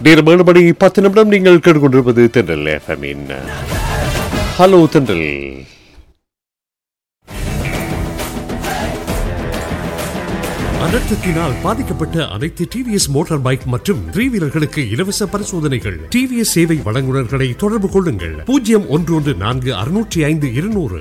நேரம் ஏழு மணி பத்து நிமிடம் நீங்கள் கேட்டுக்கொண்டிருப்பது தென்றல் எஃப்எம்மின் ஹலோ தென்றல் அனர்த்தத்தினால் பாதிக்கப்பட்ட அனைத்து டிவிஎஸ் மோட்டார் பைக் மற்றும் த்ரீ வீலர்களுக்கு இலவச பரிசோதனைகள் டிவிஎஸ் சேவை வழங்குநர்களை தொடர்பு கொள்ளுங்கள் பூஜ்ஜியம் ஒன்று ஒன்று நான்கு அறுநூற்றி ஐந்து இருநூறு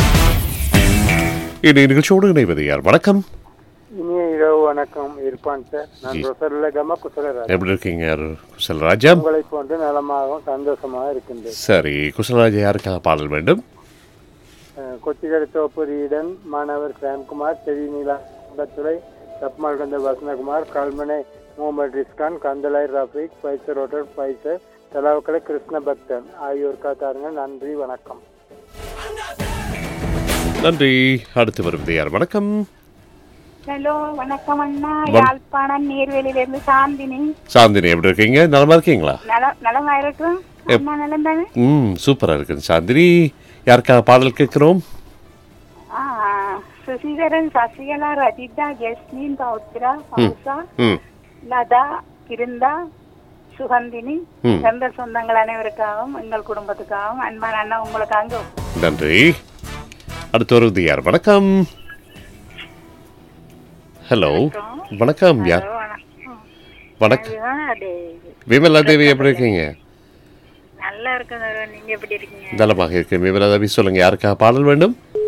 இன்றைய நிகழ்ச்சியோடு இணைவது யார் வணக்கம் இனிய இரவு வணக்கம் இருப்பான் சார் நான் ரொசர்ல கம குசலராஜ் எப்படி இருக்கீங்க குசல்ராஜா உங்களை போன்று நலமாகவும் சந்தோஷமாக இருக்கின்றேன் சரி குசல்ராஜா யாருக்காக பாடல் வேண்டும் அஹ், கொச்சிக்கடை தோப்புரியுடன் மாணவர் சாம்குமார் செவி நீலாத்துறை தப்மால் கந்த வசந்தகுமார் கல்மனை முகமது ரிஸ்கான் கந்தலாய் ரஃபீக் பைசர் ரோட்டர் பைசர் தலாவுக்கலை கிருஷ்ண பக்தன் ஆகியோருக்கா தாருங்க நன்றி வணக்கம் நன்றி அடுத்து வருவது யார் வணக்கம் ஹலோ வணக்கம் அண்ணா வண- யாழ்ப்பாணம் நீர்வேலியிலிருந்து சாந்தினி சாந்தினி எப்படி இருக்கீங்க நலமா இருக்கீங்களா நல நலமா இருக்கும் அண்ணா நலம் தானே ம் சூப்பரா இருக்குது சாந்தினி யாருக்காக பாடல் கேட்கிறோம் ஆ, சுசீதரன் சசிகலா ரஜிதா ஜெஸ்மின் பௌத்ரா பௌசா ம் லதா கிருந்தா சுகந்தினி ம். சொந்த சொந்தங்கள் அனைவருக்காகவும் எங்கள் குடும்பத்துக்காகவும் அன்பான அண்ணா உங்களுக்காக நன்றி அடுத்து வருவது யார் வணக்கம் ஹலோ வணக்கம் யார் வணக்கம் விமலா தேவி எப்படி இருக்கீங்க நல்லா இருக்கு நீங்க எப்படி இருக்கீங்க நலமாக இருக்கு விமலா தேவி சொல்லுங்க யாருக்காக பாடல் வேண்டும்